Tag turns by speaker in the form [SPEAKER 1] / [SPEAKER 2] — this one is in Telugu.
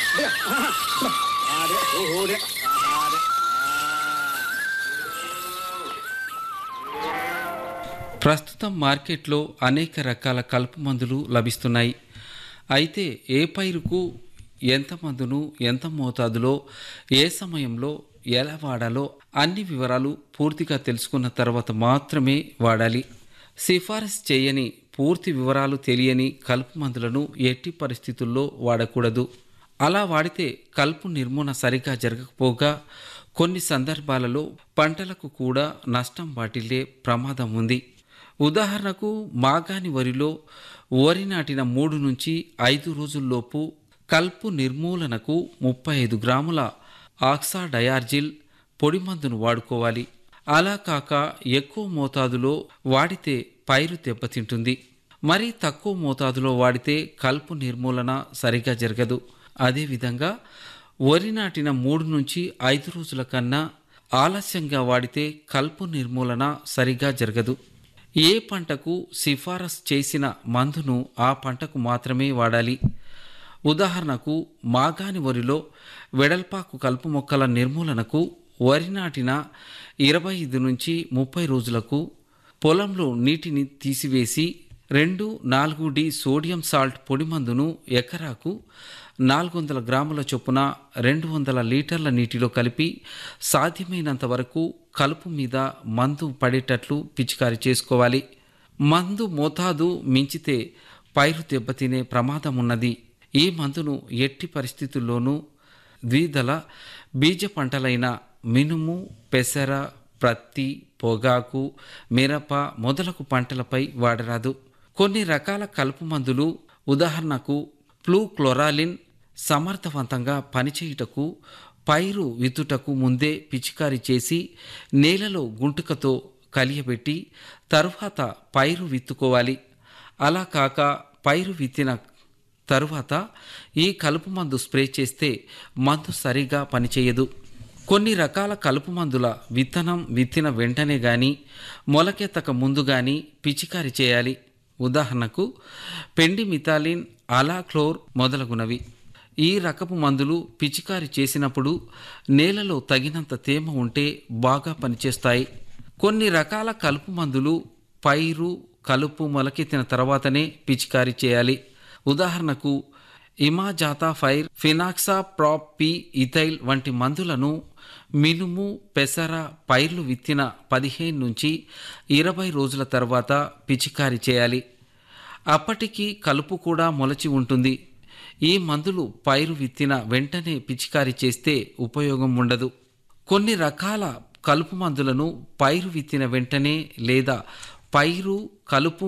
[SPEAKER 1] అదే ఓహోదే అదే
[SPEAKER 2] ప్రస్తుతం మార్కెట్లో అనేక రకాల కలుపు మందులు లభిస్తున్నాయి అయితే ఏ పైరుకు ఎంత మందును ఎంత మోతాదులో ఏ సమయంలో ఎలా వాడాలో అన్ని వివరాలు పూర్తిగా తెలుసుకున్న తర్వాత మాత్రమే వాడాలి సిఫారసు చేయని పూర్తి వివరాలు తెలియని కలుపు మందులను ఎట్టి పరిస్థితుల్లో వాడకూడదు అలా వాడితే కలుపు నిర్మూలన సరిగా జరగకపోగా కొన్ని సందర్భాలలో పంటలకు కూడా నష్టం వాటిల్లే ప్రమాదం ఉంది ఉదాహరణకు మాగాని వరిలో వరి నాటిన మూడు నుంచి ఐదు రోజుల్లోపు కల్పు నిర్మూలనకు ముప్పై ఐదు గ్రాముల ఆక్సాడయార్జిల్ పొడి మందును వాడుకోవాలి అలా కాక ఎక్కువ మోతాదులో వాడితే పైరు దెబ్బతింటుంది మరీ తక్కువ మోతాదులో వాడితే కల్పు నిర్మూలన సరిగా జరగదు అదేవిధంగా వరి నాటిన మూడు నుంచి ఐదు రోజుల కన్నా ఆలస్యంగా వాడితే కల్పు నిర్మూలన సరిగా జరగదు ఏ పంటకు సిఫారసు చేసిన మందును ఆ పంటకు మాత్రమే వాడాలి ఉదాహరణకు మాగాని వరిలో వెడల్పాకు కలుపు మొక్కల నిర్మూలనకు వరి నాటిన ఇరవై ఐదు నుంచి ముప్పై రోజులకు పొలంలో నీటిని తీసివేసి రెండు నాలుగు డి సోడియం సాల్ట్ పొడి మందును ఎకరాకు నాలుగు వందల గ్రాముల చొప్పున రెండు వందల లీటర్ల నీటిలో కలిపి సాధ్యమైనంత వరకు కలుపు మీద మందు పడేటట్లు పిచికారి చేసుకోవాలి మందు మోతాదు మించితే పైరు దెబ్బతినే ప్రమాదం ఉన్నది ఈ మందును ఎట్టి పరిస్థితుల్లోనూ ద్విదళ బీజ పంటలైన మినుము పెసర ప్రత్తి పొగాకు మిరప మొదలగు పంటలపై వాడరాదు కొన్ని రకాల కలుపు మందులు ఉదాహరణకు ఫ్లూక్లోరాలిన్ సమర్థవంతంగా పనిచేయుటకు పైరు విత్తుటకు ముందే పిచికారి చేసి నేలలో గుంటుకతో కలియబెట్టి తరువాత పైరు విత్తుకోవాలి అలా కాక పైరు విత్తిన తరువాత ఈ కలుపు మందు స్ప్రే చేస్తే మందు సరిగా పనిచేయదు కొన్ని రకాల కలుపు మందుల విత్తనం విత్తిన వెంటనే గాని మొలకెత్తక ముందు గాని పిచికారి చేయాలి ఉదాహరణకు పెండి మిథాలిన్ అలాక్లోర్ మొదలగునవి ఈ రకపు మందులు పిచికారి చేసినప్పుడు నేలలో తగినంత తేమ ఉంటే బాగా పనిచేస్తాయి కొన్ని రకాల కలుపు మందులు పైరు కలుపు మొలకెత్తిన తర్వాతనే పిచికారి చేయాలి ఉదాహరణకు imazethapyr fenoxaprop P ethyl వంటి మందులను మినుము పెసర పైర్లు విత్తిన పదిహేను నుంచి ఇరవై రోజుల తర్వాత పిచికారి చేయాలి అప్పటికి కలుపు కూడా మొలచి ఉంటుంది ఈ మందులు పైరు విత్తిన వెంటనే పిచికారి చేస్తే ఉపయోగం ఉండదు కొన్ని రకాల కలుపు మందులను పైరు విత్తిన వెంటనే లేదా పైరు కలుపు